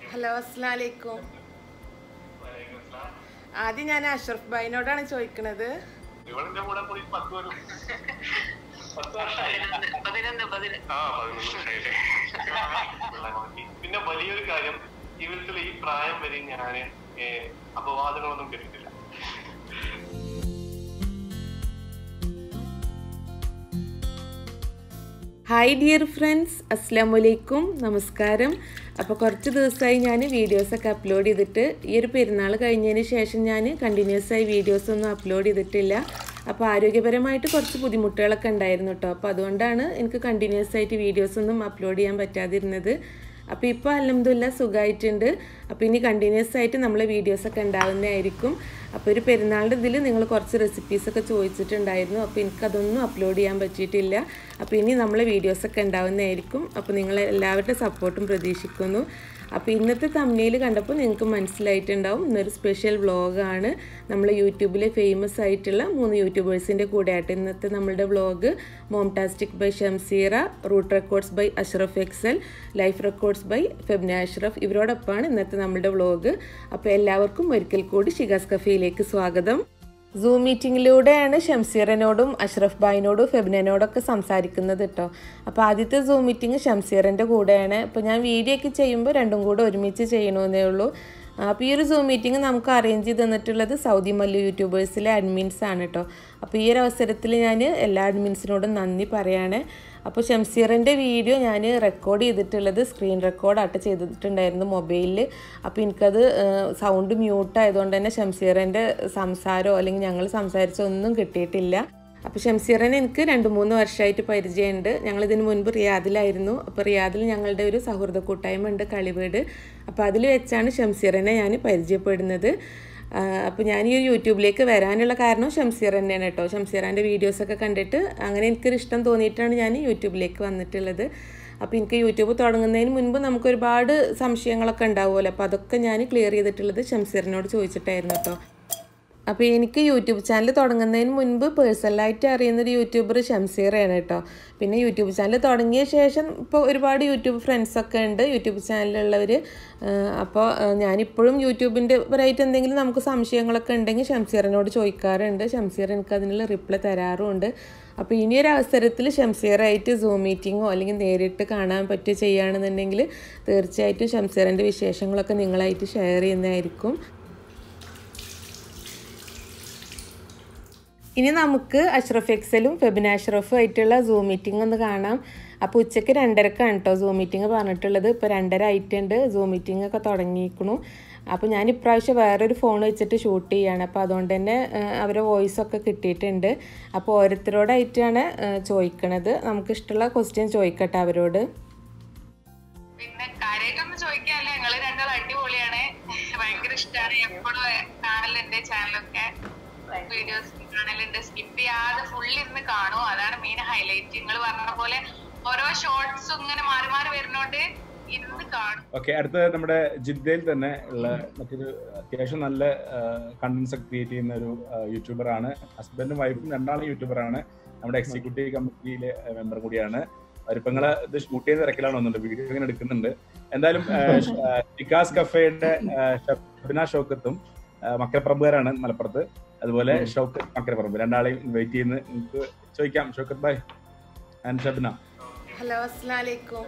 Hello അസ്സാം വലൈക്കും ആദ്യം ഞാൻ അഷ്റഫ് ഭായിനോടാണ് ചോദിക്കണത് ഇവളിന്റെ കൂടെ പോയി പത്ത് വരും പത്ത് വർഷമായി പതിനൊന്ന് പതിനൊന്ന് ആ പതിനൊന്ന് വർഷമായില്ലേ പിന്നെ വലിയൊരു കാര്യം ജീവിതത്തിൽ ഈ പ്രായം വരെ ഞാന് ഏഹ്, അപവാദങ്ങളൊന്നും കേട്ടിട്ടില്ല ഹായ് ഡിയർ ഫ്രണ്ട്സ് അസ്സാം വലൈക്കും നമസ്കാരം അപ്പോൾ കുറച്ച് ദിവസമായി ഞാൻ വീഡിയോസൊക്കെ അപ്ലോഡ് ചെയ്തിട്ട് ഈ ഒരു പെരുന്നാൾ കഴിഞ്ഞതിന് ശേഷം ഞാൻ കണ്ടിന്യൂസ് ആയി വീഡിയോസ് ഒന്നും അപ്ലോഡ് ചെയ്തിട്ടില്ല അപ്പോൾ ആരോഗ്യപരമായിട്ട് കുറച്ച് ബുദ്ധിമുട്ടുകളൊക്കെ ഉണ്ടായിരുന്നു കേട്ടോ അപ്പോൾ അതുകൊണ്ടാണ് എനിക്ക് കണ്ടിന്യൂസ് ആയിട്ട് വീഡിയോസ് ഒന്നും അപ്ലോഡ് ചെയ്യാൻ പറ്റാതിരുന്നത് അപ്പോൾ ഇപ്പോൾ അലഹമില്ല സുഖമായിട്ടുണ്ട് അപ്പോൾ ഇനി കണ്ടിന്യൂസ് ആയിട്ട് നമ്മളെ വീഡിയോസൊക്കെ ഉണ്ടാവുന്നതായിരിക്കും അപ്പോൾ ഒരു പെരുന്നാളിൻ്റെ ഇതിൽ നിങ്ങൾ കുറച്ച് റെസിപ്പീസൊക്കെ ചോദിച്ചിട്ടുണ്ടായിരുന്നു അപ്പോൾ എനിക്കതൊന്നും അപ്ലോഡ് ചെയ്യാൻ പറ്റിയിട്ടില്ല അപ്പോൾ ഇനി നമ്മളെ വീഡിയോസൊക്കെ ഉണ്ടാവുന്നതായിരിക്കും അപ്പോൾ നിങ്ങൾ എല്ലാവരുടെ സപ്പോർട്ടും പ്രതീക്ഷിക്കുന്നു അപ്പോൾ ഇന്നത്തെ തമ്മിൽ കണ്ടപ്പോൾ നിങ്ങൾക്ക് മനസ്സിലായിട്ടുണ്ടാവും ഇന്നൊരു സ്പെഷ്യൽ വ്ളോഗാണ് നമ്മൾ യൂട്യൂബിലെ ഫേമസ് ആയിട്ടുള്ള മൂന്ന് യൂട്യൂബേഴ്സിൻ്റെ കൂടെ ആയിട്ട് ഇന്നത്തെ നമ്മളുടെ vlog Momtastic by Shamseera root records by Ashraf excel life records by Febna Ashraf ഇവരോടൊപ്പമാണ് ഇന്നത്തെ നമ്മളുടെ വ്ളോഗ് അപ്പോൾ എല്ലാവർക്കും ഒരിക്കൽ കൂടി ഷിഗാസ് കഫേയിലേക്ക് സ്വാഗതം സൂം മീറ്റിങ്ങിലൂടെയാണ് ഷംസീറിനോടും അഷ്റഫ് ഭായിനോടും ഫെബ്നനോടൊക്കെ സംസാരിക്കുന്നത് കേട്ടോ അപ്പോൾ ആദ്യത്തെ സൂം മീറ്റിംഗ് ഷംസീറിൻ്റെ കൂടെയാണ് ഇപ്പോൾ ഞാൻ വീഡിയോ ഒക്കെ ചെയ്യുമ്പോൾ രണ്ടും കൂടെ ഒരുമിച്ച് ചെയ്യണമെന്നേ ഉള്ളൂ അപ്പോൾ ഈ ഒരു സൂം മീറ്റിംഗ് നമുക്ക് അറേഞ്ച് ചെയ്ത് തന്നിട്ടുള്ളത് സൗദി മല്ലു യൂട്യൂബേഴ്സിലെ അഡ്മിൻസ് ആണ് കേട്ടോ അപ്പോൾ ഈ ഒരു അവസരത്തിൽ ഞാൻ എല്ലാ അഡ്മിൻസിനോടും നന്ദി പറയാണ് അപ്പോൾ ഷംസീറിൻ്റെ വീഡിയോ ഞാൻ റെക്കോർഡ് ചെയ്തിട്ടുള്ളത് സ്ക്രീൻ റെക്കോർഡായിട്ട് ചെയ്തിട്ടുണ്ടായിരുന്നു മൊബൈലിൽ അപ്പോൾ എനിക്കത് സൗണ്ട് മ്യൂട്ട് ആയതുകൊണ്ട് തന്നെ ഷംസീറിൻ്റെ സംസാരമോ അല്ലെങ്കിൽ ഞങ്ങൾ സംസാരിച്ചോ ഒന്നും കിട്ടിയിട്ടില്ല അപ്പോൾ ഷംസീറിനെ എനിക്ക് രണ്ട് മൂന്ന് വർഷമായിട്ട് പരിചയമുണ്ട് ഞങ്ങൾ ഇതിന് മുൻപ് റിയാദിലായിരുന്നു അപ്പോൾ റിയാദിൽ ഞങ്ങളുടെ ഒരു സൗഹൃദ കൂട്ടായ്മ ഉണ്ട് കളിവീട് അപ്പോൾ അതിൽ വെച്ചാണ് ഷംസീറിനെ ഞാൻ പരിചയപ്പെടുന്നത് അപ്പോൾ ഞാൻ ഈ യൂട്യൂബിലേക്ക് വരാനുള്ള കാരണം ഷംസീർ തന്നെയാണ് കേട്ടോ ഷംസീറാൻ്റെ വീഡിയോസൊക്കെ കണ്ടിട്ട് അങ്ങനെ എനിക്കൊരു ഇഷ്ടം തോന്നിയിട്ടാണ് ഞാൻ യൂട്യൂബിലേക്ക് വന്നിട്ടുള്ളത് അപ്പോൾ എനിക്ക് യൂട്യൂബ് തുടങ്ങുന്നതിന് മുൻപ് നമുക്ക് ഒരുപാട് സംശയങ്ങളൊക്കെ ഉണ്ടാവുമല്ലോ അപ്പോൾ അതൊക്കെ ഞാൻ ക്ലിയർ ചെയ്തിട്ടുള്ളത് ഷംസീറിനോട് ചോദിച്ചിട്ടായിരുന്നു കേട്ടോ അപ്പോൾ എനിക്ക് യൂട്യൂബ് ചാനൽ തുടങ്ങുന്നതിന് മുൻപ് പേഴ്സണലായിട്ട് അറിയുന്നൊരു യൂട്യൂബർ ഷംസീറയാണ് കേട്ടോ പിന്നെ യൂട്യൂബ് ചാനൽ തുടങ്ങിയ ശേഷം ഇപ്പോൾ ഒരുപാട് യൂട്യൂബ് ഫ്രണ്ട്സൊക്കെ ഉണ്ട് യൂട്യൂബ് ചാനലുള്ളവർ അപ്പോൾ ഞാനിപ്പോഴും യൂട്യൂബിൻ്റെ പരമായിട്ട് എന്തെങ്കിലും നമുക്ക് സംശയങ്ങളൊക്കെ ഉണ്ടെങ്കിൽ ഷംസീറിനോട് ചോദിക്കാറുണ്ട് ഷംസീർ എനിക്ക് അതിനുള്ള റിപ്ലൈ തരാറുമുണ്ട് അപ്പോൾ ഇനിയൊരു അവസരത്തിൽ ഷംസീറായിട്ട് സൂം മീറ്റിങ്ങോ അല്ലെങ്കിൽ നേരിട്ട് കാണാൻ പറ്റുക ചെയ്യുകയാണെന്നുണ്ടെങ്കിൽ തീർച്ചയായിട്ടും ഷംസീറിൻ്റെ വിശേഷങ്ങളൊക്കെ നിങ്ങളായിട്ട് ഷെയർ ചെയ്യുന്നതായിരിക്കും ഇനി നമുക്ക് അഷ്റഫ് എക്സലും ഫെബിന അഷ്റഫും ആയിട്ടുള്ള സൂം മീറ്റിംഗ് ഒന്ന് കാണാം അപ്പോൾ ഉച്ചയ്ക്ക് രണ്ടരക്കാണ് കേട്ടോ സൂം മീറ്റിംഗ് പറഞ്ഞിട്ടുള്ളത് ഇപ്പോൾ രണ്ടര ആയിട്ടുണ്ട് സൂം മീറ്റിംഗ് ഒക്കെ തുടങ്ങിയിരിക്കണു അപ്പോൾ ഞാൻ ഇപ്രാവശ്യം വേറൊരു ഫോൺ വെച്ചിട്ട് ഷൂട്ട് ചെയ്യാണ് അപ്പോൾ അതുകൊണ്ട് തന്നെ അവരെ വോയിസ് ഒക്കെ കിട്ടിയിട്ടുണ്ട് അപ്പോൾ ഓരോരുത്തരോടായിട്ടാണ് ചോദിക്കണത് നമുക്ക് ഇഷ്ടമുള്ള ക്വസ്റ്റ്യൻ ചോദിക്കട്ടെ അവരോട് പിന്നെ കാര്യമായിട്ടൊന്നും ചോദിക്കാല്ലേ ഞങ്ങള് രണ്ടാളും അടിപൊളിയാണ് ഭയങ്കര ഇഷ്ടമാണ് എപ്പോഴും കാണലുണ്ട് ചാനലൊക്കെ വീഡിയോസ് കാണലുണ്ട് സ്കിപ്പ് ചെയ്യാതെ ഫുള്ള് ഇരുന്ന് കാണും അതാണ് മെയിൻ ഹൈലൈറ്റ് നിങ്ങൾ പറഞ്ഞ പോലെ ഓരോ ഷോർട്സും ഇങ്ങനെ മാറി മാറി വരുന്നോണ്ട് ഇരുന്ന് കാണും ഓക്കെ അടുത്ത നമ്മുടെ ജിദ്ദയിൽ തന്നെ ഉള്ള മറ്റൊരു അത്യാവശ്യം നല്ല കണ്ടന്റ്സ് ഒക്കെ ക്രിയേറ്റ് ചെയ്യുന്ന ഒരു യൂട്യൂബർ ആണ് ഹസ്ബൻഡും വൈഫും രണ്ടാളും യൂട്യൂബർ ആണ് നമ്മുടെ എക്സിക്യൂട്ടീവ് കമ്മിറ്റിയിലെ മെമ്പർ കൂടിയാണ് അവരിപ്പോ നിങ്ങളെ ഇത് ഷൂട്ട് ചെയ്ത് തിരക്കിലാണ് വന്നിട്ടുണ്ട് വീഡിയോ ഇങ്ങനെ എടുക്കുന്നുണ്ട് എന്തായാലും വികാസ് കഫേയുടെ ഷബ്ന ഷൗക്കത്തും മക്കരപ്രഭുകാരാണ് മലപ്പുറത്ത് അതുപോലെ ഷൗക്കത്ത് മക്കരപ്രഭു രണ്ടാളെയും ഇൻവൈറ്റ് ചെയ്യുന്ന നിങ്ങൾക്ക് ചോദിക്കാം ഷൗക്കത്ത് ഭായ് ആൻഡ് ഷബ്ന ഹലോ അസ്സാം വലൈക്കും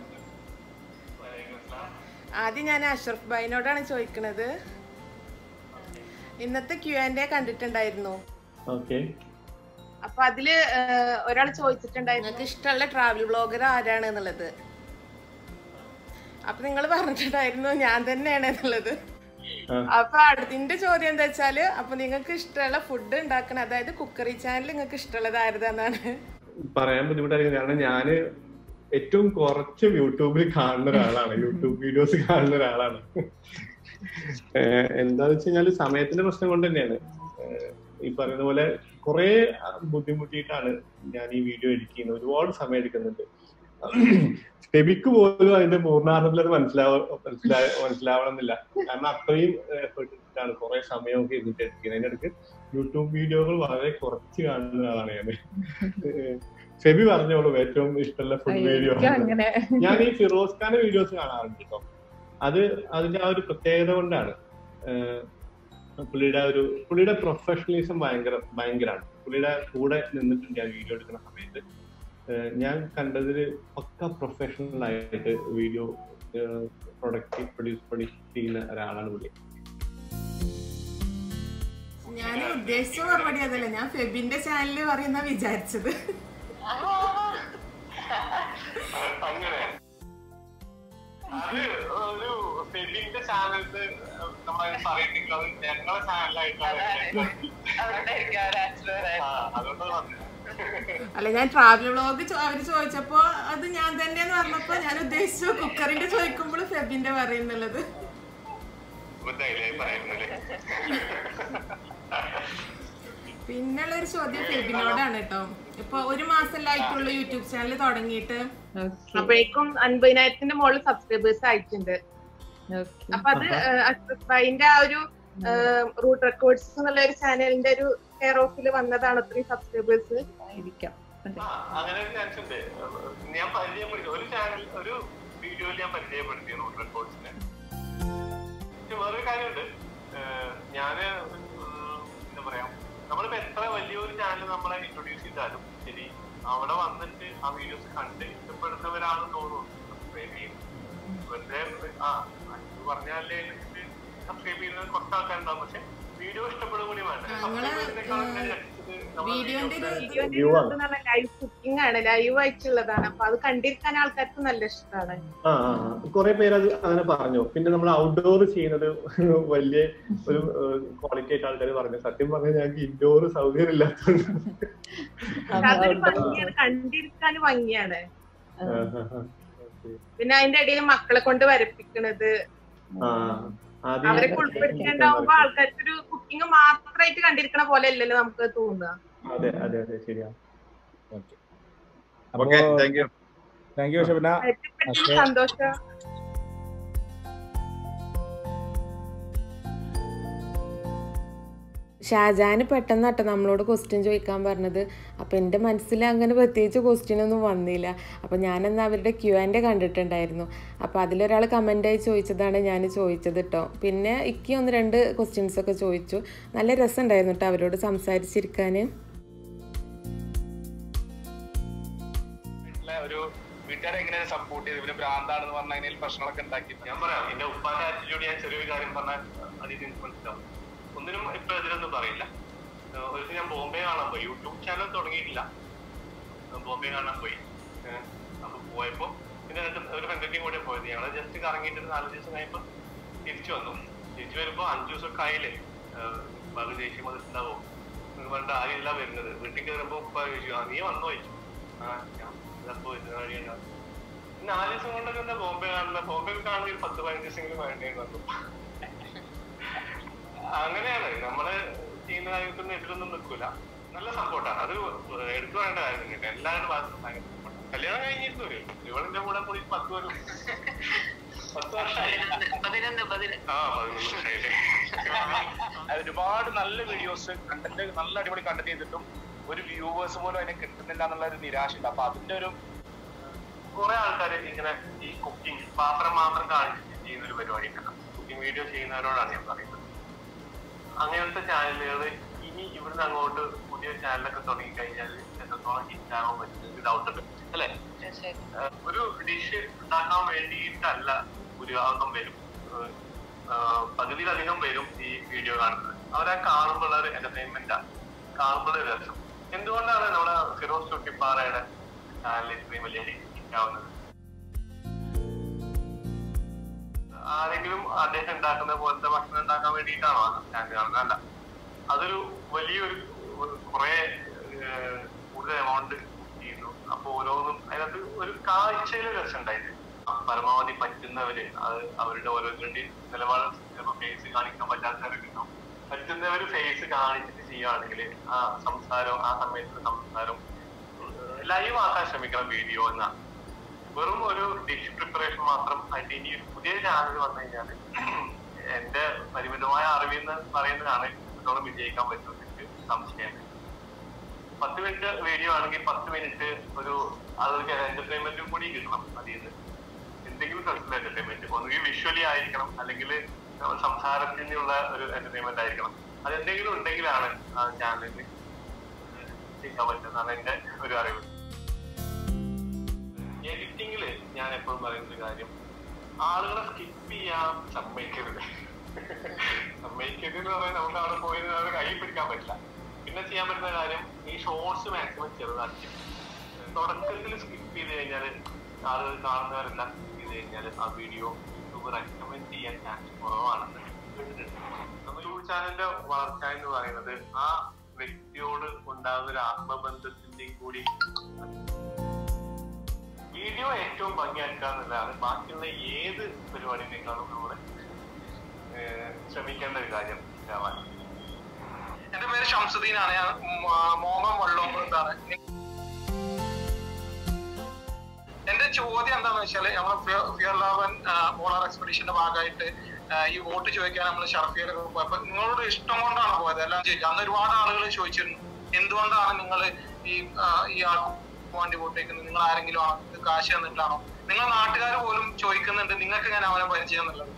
ആദ്യം ഞാൻ അഷ്റഫ് ഭായിനോടാണ് ചോദിക്കണത് ഇന്നത്തെ ക്യു ആൻഡ് എ കണ്ടിട്ടുണ്ടായിരുന്നു ഓക്കെ അപ്പൊ അതില് ഒരാൾ ചോദിച്ചിട്ടുണ്ടായിരുന്നു നിങ്ങൾക്ക് ഇഷ്ടമുള്ള ട്രാവൽ ബ്ലോഗർ ആരാണ് എന്നുള്ളത് അപ്പൊ നിങ്ങൾ പറഞ്ഞിട്ടുണ്ടായിരുന്നു ഞാൻ തന്നെയാണ് എന്നുള്ളത് അപ്പൊ അടുത്തിന്റെ ചോദ്യം എന്താ വെച്ചാല് അപ്പൊ നിങ്ങൾക്ക് ഇഷ്ടമുള്ള ഫുഡ് ഉണ്ടാക്കണ അതായത് കുക്കറി ചാനൽ നിങ്ങൾക്ക് ഇഷ്ടമുള്ളത് ആരുതെന്നാണ് പറയാൻ ബുദ്ധിമുട്ടായിരിക്കും കാരണം ഞാന് ഏറ്റവും കുറച്ച് യൂട്യൂബിൽ കാണുന്ന ഒരാളാണ് യൂട്യൂബ് വീഡിയോസ് കാണുന്ന ഒരാളാണ് ഏഹ് എന്താന്ന് വെച്ച് കഴിഞ്ഞാല് സമയത്തിന്റെ പ്രശ്നം കൊണ്ട് തന്നെയാണ് ഏഹ് ഈ പറയുന്ന പോലെ കുറെ ബുദ്ധിമുട്ടിയിട്ടാണ് ഞാൻ ഈ വീഡിയോ എഡിറ്റ് ചെയ്യുന്നത് ഒരുപാട് സമയം എടുക്കുന്നുണ്ട് ഫെബിക്ക് പോലും അതിന്റെ പൂർണ്ണാർത്ഥത്തിൽ അത് മനസ്സിലാവ മനസ്സിലാ മനസ്സിലാവണമെന്നില്ല കാരണം അത്രയും എഫേർട്ട് ഇട്ടിട്ടാണ് കുറെ സമയമൊക്കെ ഇരുന്നിട്ട് എഡിറ്റ് ചെയ്യുന്നത് അതിന്റെ ഇടയ്ക്ക് യൂട്യൂബ് വീഡിയോകൾ വളരെ കുറച്ച് കാണുന്ന ആളാണ് ഞാൻ ഫെബി പറഞ്ഞോളൂ ഏറ്റവും ഇഷ്ടമുള്ള ഫുഡ് വീഡിയോ അങ്ങനെ ഞാൻ ഈ ഫിറോസ് ഖാന്റെ വീഡിയോസ് കാണാറുണ്ട് കേട്ടോ അത് അതിന്റെ ആ ഒരു പ്രത്യേകത കൊണ്ടാണ് ഏഹ് പുള്ളിയുടെ ഒരു പുള്ളിയുടെ പ്രൊഫഷണലിസം ഭയങ്കര ഭയങ്കരമാണ് പുള്ളിയുടെ കൂടെ നിന്നിട്ടുണ്ട് ഞാൻ വീഡിയോ എടുക്കുന്ന സമയത്ത് ഏഹ് ഞാൻ കണ്ടതിൽ പക്ക പ്രൊഫഷണൽ ആയിട്ട് വീഡിയോ പ്രൊഡക്റ്റ് പ്രൊഡ്യൂസ് പ്രൊഡ്യൂസ് ചെയ്യുന്ന ഒരാളാണ് പുള്ളി ഞാൻ ഉദ്ദേശിച്ച മറുപടി അതല്ല ഞാൻ ഫെബിന്റെ ചാനലിൽ പറയുന്ന വിചാരിച്ചത് അങ്ങനെ അത് ഒരു ഫെബിന്റെ ചാനലിൽ നമ്മളെ പറയുന്നെങ്കിൽ അത് ഞങ്ങളെ ചാനലായിട്ടാണ് ആ, അതുകൊണ്ട് വന്നത് അല്ല ഞാൻ ട്രാവൽ വ്ളോഗ് അവര് ചോദിച്ചപ്പോ അത് ഞാൻ തന്നെയെന്ന് പറഞ്ഞപ്പോ ഞാൻ ഉദ്ദേശിച്ചു കുക്കറിന്റെ ചോദിക്കുമ്പോൾ ഫെബിന്റെ പറയുന്നുള്ളത് ധൈര്യമായി പറയുന്നില്ലേ പിന്നെയുള്ള ഒരു ചോദ്യം ഫെബിനോടാണ് കേട്ടോ ഇപ്പൊ ഒരു മാസമല്ലായിട്ടുള്ളൂ യൂട്യൂബ് ചാനൽ തുടങ്ങിയിട്ട് അപ്പോഴേക്കും അൻപതിനായിരത്തിന്റെ മുകളിൽ സബ്സ്ക്രൈബേഴ്സ് ആയിട്ടുണ്ട് അപ്പൊ അത് അക്സസ് ബൈന്റെ ആ ഒരു റൂട്ട് റെക്കോർഡ്സ് എന്നുള്ള ഒരു ചാനലിന്റെ ഒരു കെയർ ഓഫിൽ വന്നതാണ് ഒത്തിരി സബ്സ്ക്രൈബേഴ്സ് ആയിരിക്കാം അതെ ആ, അങ്ങനെ ഒരു ചാൻസ് ഉണ്ട് ഞാൻ പരിചയപ്പെടുത്തി ഒരു ചാനൽ ഒരു വീഡിയോയിൽ ഞാൻ പരിചയപ്പെടുത്തി റൂട്ട് റെക്കോർഡ്സിനെ പക്ഷെ വേറൊരു കാര്യമുണ്ട് ഏഹ് ഞാന് ഉം, എന്താ പറയാ നമ്മളിപ്പോ എത്ര വലിയൊരു ചാനൽ നമ്മളെ ഇൻട്രൊഡ്യൂസ് ചെയ്താലും ശരി അവിടെ വന്നിട്ട് ആ വീഡിയോസ് കണ്ട് ഇഷ്ടപ്പെടുന്നവരാണെന്ന് തോന്നുന്നു സബ്സ്ക്രൈബ് ചെയ്യും വെറുതെ ആ അത് പറഞ്ഞാലേ സബ്സ്ക്രൈബ് ചെയ്യുന്ന കുറച്ച് ആൾക്കാരുണ്ടാവും പക്ഷെ വീഡിയോ ഇഷ്ടപ്പെടുക കൂടി വേണ്ട ഞങ്ങള്, സബ്സ്ക്രൈബേഴ്സിനേക്കാളും ഞാൻ രക്ഷിച്ചത് നമ്മളെ വീഡിയോന്റെ ഒരു videos ഇത് View ആണ്. ലൈവ് കുക്കിംഗ് ആണ് ലൈവ് ആയിട്ടുള്ളതാണ് അപ്പൊ അത് കണ്ടിരിക്കാൻ ആൾക്കാർക്ക് നല്ല ഇഷ്ടമാണ് ആ കുറെ പേര് അത് അങ്ങനെ പറഞ്ഞു പിന്നെ നമ്മൾ ഔട്ട്ഡോർ ചെയ്യുന്നത് വലിയ ഒരു ക്വാളിറ്റി ആയിട്ട് ആൾക്കാർ പറഞ്ഞു സത്യം പറഞ്ഞാൽ ഞങ്ങൾക്ക് ഇൻഡോർ സൗകര്യം ഇല്ലാത്തതുകൊണ്ട് അതൊരു ഭംഗിയാണ് കണ്ടിരിക്കാൻ ഭംഗിയാണ് പിന്നെ അതിന്റെ ഇടയിൽ മക്കളെ കൊണ്ട് വരപ്പിക്കണത് ആ ആദ്യം അവരൊക്കെ ഉൾപ്പെടുത്തിണ്ടാവുമ്പോ ആൾക്കാർക്ക് ഒരു കുക്കിംഗ് മാത്രമായിട്ട് കണ്ടിരിക്കണ പോലെ അല്ലല്ലോ നമുക്ക് തോന്നുക അതെ അതെ അതെ ശരിയാ ഓക്കെ അപ്പോ okay thank you thank you Shabina അതിനെ പറ്റി Okay. സന്തോഷം ഷാജാന് പെട്ടെന്ന് കേട്ടോ നമ്മളോട് ക്വസ്റ്റ്യൻ ചോദിക്കാൻ പറഞ്ഞത് അപ്പം എൻ്റെ മനസ്സിൽ അങ്ങനെ പ്രത്യേകിച്ച് ക്വസ്റ്റ്യൻ ഒന്നും വന്നില്ല അപ്പം ഞാനെന്ന് അവരുടെ ക്യു ആൻഡ് കണ്ടിട്ടുണ്ടായിരുന്നു അപ്പോൾ അതിലൊരാൾ കമൻ്റായി ചോദിച്ചതാണ് ഞാൻ ചോദിച്ചത് കേട്ടോ പിന്നെ ഇക്കി ഒന്ന് രണ്ട് ക്വസ്റ്റ്യൻസ് ഒക്കെ ചോദിച്ചു നല്ല രസമുണ്ടായിരുന്നു കേട്ടോ അവരോട് സംസാരിച്ചിരിക്കാൻ വീട്ടിലെ ഒരു വീട്ടുകാരെ എങ്ങനെ സപ്പോർട്ട് ചെയ്ത് ഇവര് ഭ്രാന്താണെന്ന് പറഞ്ഞ അതിൽ പ്രശ്നങ്ങളൊക്കെ ഉണ്ടാക്കി ഞാൻ പറയാം എന്റെ ഉപ്പാന്റെ ആറ്റിറ്റ്യൂഡ് ഞാൻ ചെറിയൊരു കാര്യം പറഞ്ഞാൽ അതിൽ നിങ്ങൾക്ക് മനസ്സിലാവും ഒന്നിനും ഇപ്പൊ എതിരൊന്നും പറയില്ല ഏഹ് ഒരു ദിവസം ഞാൻ ബോംബെ കാണാൻ പോയി യൂട്യൂബ് ചാനൽ തുടങ്ങിയിട്ടില്ല ഏഹ് ബോംബെ കാണാൻ പോയി ഏഹ് അപ്പൊ പോയപ്പോ പിന്നെ രണ്ട് ഒരു ഫ്രണ്ടിന്റെയും കൂടെ പോയത് ഞങ്ങൾ ജസ്റ്റ് കറങ്ങിയിട്ട് നാല് ദിവസം കഴിയുമ്പോ തിരിച്ചു വന്നു തിരിച്ചു വരുമ്പോ അഞ്ചു ദിവസം കായില്ലേ പകുതി ദേഷ്യം വന്നിട്ടുണ്ടാവോ എന്ന് പറഞ്ഞിട്ട് ആരില്ല വരുന്നത് വീട്ടിൽ കയറുമ്പോ ഉപ്പ ചോദിച്ചു ആ നീ വന്നോ ചോദിച്ചു ആ ഞാൻ ചിലപ്പോ വരുന്ന വഴിയുണ്ടാവും നാല് ദിവസം കൊണ്ടൊക്കെ എന്താ ബോംബെ കാണുന്നത് ബോംബെ കാണുന്ന ഒരു പത്ത് പതിനഞ്ച് ദിവസമെങ്കിലും വേണ്ടേന്ന് പറഞ്ഞു അങ്ങനെയാണ് നമ്മള് ചെയ്യുന്ന കാര്യത്തൊന്നും എതിരൊന്നും നിൽക്കൂല നല്ല സപ്പോർട്ടാണ് അത് എടുത്തു പറയേണ്ട കാര്യം തന്നെയാണ് എല്ലാവരുടെ ഭാഗത്തും ഭയങ്കര support ആണ്. കല്യാണം കഴിഞ്ഞിരുന്നു ഒരു ഇവളിന്റെ കൂടെ കൂടി പത്ത് വരും പത്ത് വർഷമായി പതിനൊന്ന് പതിനൊന്ന് ആ പതിനൊന്ന് വർഷമായില്ലേ ഒരുപാട് നല്ല വീഡിയോസ് കണ്ടന്റ് നല്ല അടിപൊളി കണ്ടന്റ് ചെയ്തിട്ടും ഒരു വ്യൂവേഴ്സ് പോലും അതിനെ കിട്ടുന്നില്ല എന്നുള്ള ഒരു നിരാശയുണ്ട് അപ്പൊ അതിന്റെ ഒരു കുറെ ആൾക്കാർ ഇങ്ങനെ ഈ കുക്കിംഗ് പാത്രം മാത്രം കാണിച്ചിട്ട് ചെയ്യുന്ന ഒരു പരിപാടി ഉണ്ടല്ലോ കുക്കിംഗ് വീഡിയോ ചെയ്യുന്നവരോടാണ് ഞാൻ പറയുന്നത് അങ്ങനത്തെ ചാനലുകൾ ഇനി ഇവിടുന്ന് അങ്ങോട്ട് പുതിയ ചാനലൊക്കെ തുടങ്ങി കഴിഞ്ഞാൽ എത്രത്തോളം ഹിറ്റ് ആവാൻ പറ്റും ഡൗട്ട് ഉണ്ട് അല്ലെ ഏഹ് ഒരു ഡിഷ് ഉണ്ടാക്കാൻ വേണ്ടിയിട്ടല്ല ഭൂരിഭാഗം വരും ഏഹ് ആഹ് പകുതിയിലധികം വരും ഈ വീഡിയോ കാണുന്നത് അവരെ കാണുമ്പോൾ ഒരു എന്റർടൈൻമെന്റ് ആണ് കാണുമ്പോൾ ഒരു രസം എന്തുകൊണ്ടാണ് നമ്മുടെ ഫിറോസ് ചുട്ടിപ്പാറയുടെ ചാനൽ ഇത്രയും വലിയ ഹിറ്റ് ആവുന്നത് ആരെങ്കിലും അദ്ദേഹം ഉണ്ടാക്കുന്ന പോലത്തെ ഭക്ഷണം ഉണ്ടാക്കാൻ വേണ്ടിയിട്ടാണോ ആ ചാനൽ കാണുന്നത് അല്ല അതൊരു വലിയൊരു ഒരു കുറെ ഏഹ്, കൂടുതൽ എമൗണ്ട് ചെയ്യുന്നു അപ്പൊ ഓരോന്നും അതിനകത്ത് ഒരു കാഴ്ചയിൽ രസം ഉണ്ടായിട്ട് പരമാവധി പറ്റുന്നവര് അത് അവരുടെ ഓരോരുത്തരുടെയും നിലപാട് ചിലപ്പോൾ ഫേസ് കാണിക്കാൻ പറ്റാത്തവരുണ്ടാവും പറ്റുന്നവര് ഫേസ് കാണിച്ചിട്ട് ചെയ്യുകയാണെങ്കിൽ ആ സംസാരം ആ സമയത്ത് സംസാരം ലൈവ് ആക്കാൻ ശ്രമിക്കണം വീഡിയോ എന്ന വെറും ഒരു ഡിഷ് പ്രിപ്പറേഷൻ മാത്രം ആയിട്ട് ഇനി ഒരു പുതിയ ചാനൽ വന്നു കഴിഞ്ഞാൽ എന്റെ പരിമിതമായ അറിവെന്ന് പറയുന്നതാണ് എത്രത്തോളം വിജയിക്കാൻ പറ്റുമെന്ന് എനിക്ക് സംശയമുണ്ട് പത്ത് മിനിറ്റ് വീഡിയോ ആണെങ്കിൽ പത്ത് മിനിറ്റ് ഒരു അതൊരു എന്റർടൈൻമെന്റും കൂടി കിട്ടണം അതിൽ നിന്ന് എന്തെങ്കിലും തരത്തിലുള്ള എന്റർടൈൻമെന്റ് ഒന്നുകിൽ വിഷ്വലി ആയിരിക്കണം അല്ലെങ്കിൽ സംസാരത്തിനുള്ള ഒരു എന്റർടൈൻമെന്റ് ആയിരിക്കണം അത് എന്തെങ്കിലും ഉണ്ടെങ്കിലാണ് ആ ചാനലിന് ചെയ്യാൻ പറ്റുന്നതാണ് എന്റെ ഒരു അറിവ് എഡിറ്റിംഗില് ഞാൻ എപ്പോഴും പറയുന്ന ഒരു കാര്യം ആളുകളെ സ്കിപ്പ് ചെയ്യാൻ സമ്മതിക്കരുത് സമ്മതിക്കരുത് എന്ന് പറയാൻ നമുക്ക് അവിടെ പോയി അവിടെ കൈ പിടിക്കാൻ പറ്റില്ല പിന്നെ ചെയ്യാൻ പറ്റുന്ന കാര്യം ഈ ഷോർട്സ് മാക്സിമം ചെറുതാക്കി തുടക്കത്തിൽ സ്കിപ്പ് ചെയ്ത് കഴിഞ്ഞാൽ ആളുകൾ കാണുന്നവരെല്ലാം സ്കിപ്പ് ചെയ്ത് കഴിഞ്ഞാൽ ആ വീഡിയോ യൂട്യൂബ് റെക്കമെൻഡ് ചെയ്യാൻ ചാൻസ് കുറവാണെന്ന് കേട്ടിട്ടുണ്ട് നമ്മൾ യൂട്യൂബ് ചാനലിന്റെ വളർച്ച എന്ന് പറയുന്നത് ആ വ്യക്തിയോട് ഉണ്ടാകുന്ന ഒരു ആത്മബന്ധത്തിന്റെയും കൂടി വീഡിയോ ഏറ്റവും ഭംഗിയാക്കുക എന്നുള്ളതാണ് ബാക്കിയുള്ള ഏത് പരിപാടിനേക്കാളും നമ്മൾ ശ്രമിക്കേണ്ട ഒരു കാര്യം ഇതാവാൻ എന്റെ പേര് ഷംസുദ്ദീനാണ് ഞാൻ മോഹം വള്ളോമ്പതാണ് എന്റെ ചോദ്യം എന്താണെന്ന് വെച്ചാല് നമ്മള് ഫിയർ ലാവൻ പോളാർ എക്സ്പെഡിഷന്റെ ഭാഗമായിട്ട് ആ, ഈ വോട്ട് ചോദിക്കാൻ നമ്മൾ ഷർഫിയിലൊക്കെ പോയപ്പോ നിങ്ങളോട് ഇഷ്ടം കൊണ്ടാണ് പോയത് എല്ലാം ചോദിച്ചു അന്ന് ഒരുപാട് ആളുകൾ ചോദിച്ചിരുന്നു എന്തുകൊണ്ടാണ് നിങ്ങൾ ഈ ആ, ഈ ആൾക്ക് വേണ്ടി വോട്ട് വയ്ക്കുന്നത് നിങ്ങൾ ആരെങ്കിലും ആണോ ഇത് കാശ് തന്നിട്ടാണോ നിങ്ങൾ നാട്ടുകാർ പോലും ചോദിക്കുന്നുണ്ട് നിങ്ങൾക്ക് ഞാൻ അവനെ പരിചയം എന്നുള്ളത്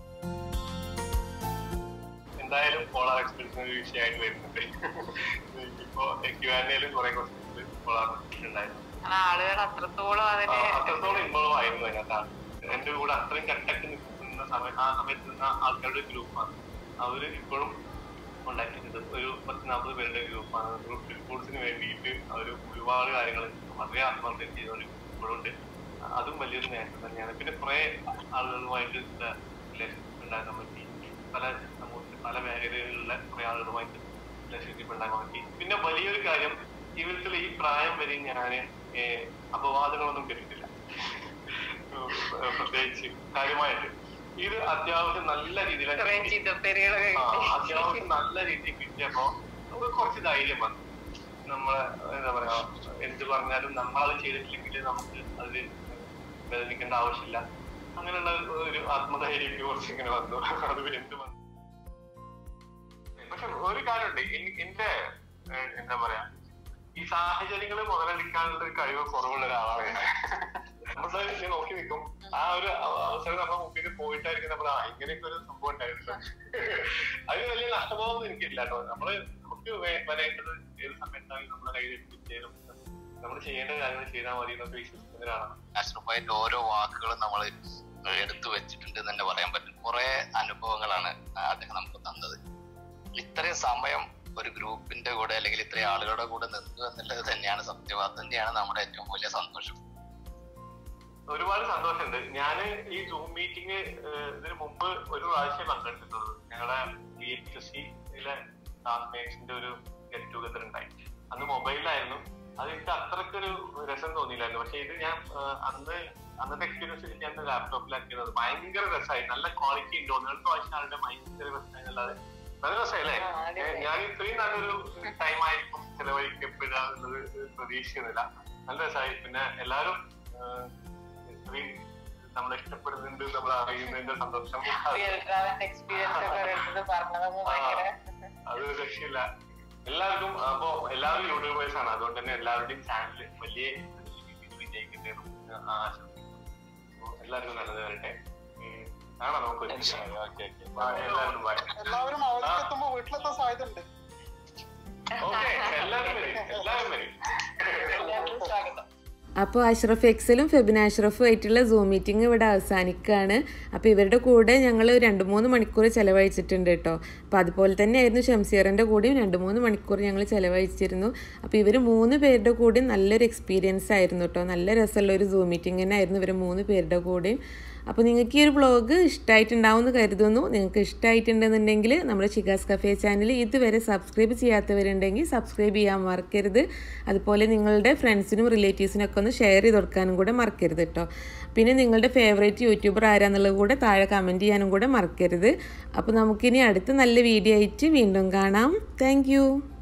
എന്തായാലും പോളാർ എക്സ്പെഡിഷൻ ഒരു വിഷയമായിട്ട് വരുന്നുണ്ട് ഇപ്പോ ക്യുആൻഎയിലും കുറെ ക്വസ്റ്റ്യൻസ് പോളാർ ഉണ്ടായിരുന്നു ആളുകൾ അത്രത്തോളം ആ, അതിന് അത്രത്തോളം ഇൻവോൾവ് ആയിരുന്നു അതിനകത്താണ് എന്റെ കൂടെ അത്രയും കട്ടക്ക് നിൽക്കുന്ന സമയം ആ സമയത്ത് നിന്ന ആൾക്കാരുടെ ഗ്രൂപ്പാണ് അവര് ഇപ്പോഴും ഉണ്ടാക്കിയിട്ടുണ്ട് ഒരു പത്ത് നാൽപ്പത് പേരുടെ ഗ്രൂപ്പാണ് ഗ്രൂപ്പ് റിപ്പോർട്സിന് വേണ്ടിയിട്ട് അവർ ഒരുപാട് കാര്യങ്ങൾ വളരെ ആത്മാർത്ഥം ചെയ്തവർ ഇപ്പോഴും ഉണ്ട് അതും വലിയൊരു നേട്ടം തന്നെയാണ് പിന്നെ കുറെ ആളുകളുമായിട്ട് റിലേഷൻഷിപ്പ് ഉണ്ടാക്കാൻ പറ്റി പല സമൂഹത്തിൽ പല മേഖലകളിലുള്ള കുറെ ആളുകളുമായിട്ട് റിലേഷൻഷിപ്പ് ഉണ്ടാക്കാൻ പറ്റി പിന്നെ വലിയൊരു കാര്യം ജീവിതത്തിൽ ഈ പ്രായം വരെ ഞാന് ഏഹ് അപവാദങ്ങളൊന്നും കേട്ടിട്ടില്ല ഏഹ് പ്രത്യേകിച്ച് കാര്യമായിട്ട് ഇത് അത്യാവശ്യം നല്ല രീതിയിൽ കുറെ ചീത്തപ്പേരുകളൊക്കെ ആ, കിട്ടി. അത്യാവശ്യം നല്ല രീതിയിൽ കിട്ടിയപ്പോ നമുക്ക് കുറച്ച് ധൈര്യം വന്നു നമ്മളെ എന്താ പറയാ എന്ത് പറഞ്ഞാലും നമ്മളത് ചെയ്തിട്ടില്ലെങ്കിൽ നമുക്ക് അത് വേദനിക്കേണ്ട ആവശ്യമില്ല അങ്ങനെയുള്ള ഒരു ആത്മധൈര്യം എനിക്ക് കുറച്ച് ഇങ്ങനെ വന്നു അത് എന്ത് വന്നു പക്ഷെ ഒരു കാര്യമുണ്ട് എൻ- എന്റെ ഏഹ്, എന്താ പറയാ ഈ സാഹചര്യങ്ങൾ മുതലെടുക്കാനുള്ള ഒരു കഴിവ് കുറവുള്ള ഒരാളാണ് ഞാൻ നമ്മൾ ഇങ്ങനെ നോക്കി നിൽക്കും ആ ഒരു അവ- അവസരം നമ്മുടെ മുമ്പിൽ പോയിട്ടായിരിക്കും നമ്മൾ ആ ഇങ്ങനെയൊക്കെ ഒരു സംഭവം ഉണ്ടായിട്ടുണ്ട് അതിന് വലിയ നഷ്ടബോധമൊന്നും എനിക്കില്ല കേട്ടോ നമ്മള് നമുക്ക് വേ- വരേണ്ടത് ഏത് സമയത്താണെങ്കിലും നമ്മുടെ കയ്യിൽ എത്തിച്ചേരും നമ്മൾ ചെയ്യേണ്ട കാര്യങ്ങൾ ചെയ്താൽ മതി എന്നൊക്കെ വിശ്വസിക്കുന്ന ഒരാളാണ് അഷ്റഫായിട്ട് ഓരോ വാക്കുകളും നമ്മൾ എടുത്തു വെച്ചിട്ടുണ്ട് എന്ന് തന്നെ പറയാൻ പറ്റും കുറെ അനുഭവങ്ങളാണ് അദ്ദേഹം നമുക്ക് തന്നത് ഇത്രയും സമയം ഒരു ഗ്രൂപ്പിന്റെ കൂടെ അല്ലെങ്കിൽ ഇത്രയും ആളുകളുടെ കൂടെ നിന്നു എന്നുള്ളത് തന്നെയാണ് സത്യം അത് തന്നെയാണ് നമ്മുടെ ഏറ്റവും വലിയ സന്തോഷം ഒരുപാട് സന്തോഷമുണ്ട് ഞാൻ ഈ സൂം മീറ്റിംഗ് ഇതിന് മുമ്പ് ഒരു പ്രാവശ്യം പങ്കെടുത്തിട്ടുള്ളത് ഞങ്ങളുടെ ബി എച്ച് എസ് സിയിലെ ക്ലാസ്മേറ്റ്സിന്റെ ഒരു ഗെറ്റ് ടുഗദർ ഉണ്ടായി അന്ന് മൊബൈലിലായിരുന്നു അത് എനിക്ക് അത്രക്കൊരു രസം തോന്നിയില്ലായിരുന്നു പക്ഷെ ഇത് ഞാൻ ആ, അന്ന് അന്നത്തെ എക്സ്പീരിയൻസ് ഞാൻ ലാപ്ടോപ്പിലാക്കിയത് ഭയങ്കര രസമായി നല്ല ക്വാളിറ്റി ഉണ്ട് ഒന്ന് രണ്ട് പ്രാവശ്യം ആളുടെ ഭയങ്കര രസമായി എന്നുള്ളത് നല്ല രസമല്ലേ ആ, അടിപൊളി. ഞാൻ ഇത്രയും നല്ലൊരു ടൈം ആയിരിക്കും ചെലവഴിക്കപ്പെടുക എന്നുള്ളത് പ്രതീക്ഷിക്കുന്നില്ല നല്ല രസമായി പിന്നെ എല്ലാവരും ആ, ഇത്രയും നമ്മളെ ഇഷ്ടപ്പെടുന്നുണ്ട് നമ്മൾ അറിയുന്നതിന്റെ സന്തോഷം എക്സ്പീരിയൻസ് ഒക്കെ എടുത്തത് പറഞ്ഞതൊക്കെ ഭയങ്കര അത് രക്ഷയില്ല എല്ലാവർക്കും അപ്പോ എല്ലാവരും യൂട്യൂബേഴ്സ് ആണ് അതുകൊണ്ട് തന്നെ എല്ലാവരുടെയും ചാനൽ വലിയ രീതിയിൽ വിജയിക്കട്ടെ എന്ന് ആശംസിക്കുന്നു അപ്പോ എല്ലാവർക്കും നല്ലത് വരട്ടെ ഉം, കാണാം നമുക്ക് ഒരുമിച്ച്. Bye, എല്ലാവരും bye. എല്ലാവരും അവധിക്ക് എത്തുമ്പോ വീട്ടിലെത്താൻ സാധ്യത ഉണ്ട് Okay, എല്ലാവരും വരും എല്ലാവരും വരും എല്ലാവർക്കും സ്വാഗതം അപ്പോൾ അഷ്റഫ് എക്സലും ഫെബിന അഷ്റഫും ആയിട്ടുള്ള സൂം മീറ്റിംഗ് ഇവിടെ അവസാനിക്കുകയാണ് അപ്പോൾ ഇവരുടെ കൂടെ ഞങ്ങൾ രണ്ട് മൂന്ന് മണിക്കൂർ ചിലവഴിച്ചിട്ടുണ്ട് കേട്ടോ അപ്പോൾ അതുപോലെ തന്നെയായിരുന്നു ഷംസീറിൻ്റെ കൂടെയും രണ്ട് മൂന്ന് മണിക്കൂർ ഞങ്ങൾ ചിലവഴിച്ചിരുന്നു അപ്പോൾ ഇവർ മൂന്ന് പേരുടെ കൂടെയും നല്ലൊരു എക്സ്പീരിയൻസ് ആയിരുന്നു കേട്ടോ നല്ല രസമുള്ള ഒരു സൂം മീറ്റിംഗ് തന്നെ ആയിരുന്നു ഇവർ മൂന്ന് പേരുടെ കൂടെയും അപ്പോൾ നിങ്ങൾക്ക് ഈ ഒരു വ്ളോഗ് ഇഷ്ടമായിട്ടുണ്ടാവുമെന്ന് കരുതുന്നു നിങ്ങൾക്ക് ഇഷ്ടമായിട്ടുണ്ടെന്നുണ്ടെങ്കിൽ നമ്മുടെ ഷിഗാസ് കഫേ ചാനൽ ഇതുവരെ സബ്സ്ക്രൈബ് ചെയ്യാത്തവരുണ്ടെങ്കിൽ സബ്സ്ക്രൈബ് ചെയ്യാൻ മറക്കരുത് അതുപോലെ നിങ്ങളുടെ ഫ്രണ്ട്സിനും റിലേറ്റീവ്സിനൊക്കെ ഒന്ന് ഷെയർ ചെയ്ത് കൊടുക്കാനും കൂടെ മറക്കരുത് കേട്ടോ പിന്നെ നിങ്ങളുടെ ഫേവറേറ്റ് യൂട്യൂബർ ആരാന്നുള്ളത് കൂടെ താഴെ കമൻറ്റ് ചെയ്യാനും കൂടെ മറക്കരുത് അപ്പോൾ നമുക്കിനി അടുത്ത നല്ല വീഡിയോ ആയിട്ട് വീണ്ടും കാണാം താങ്ക്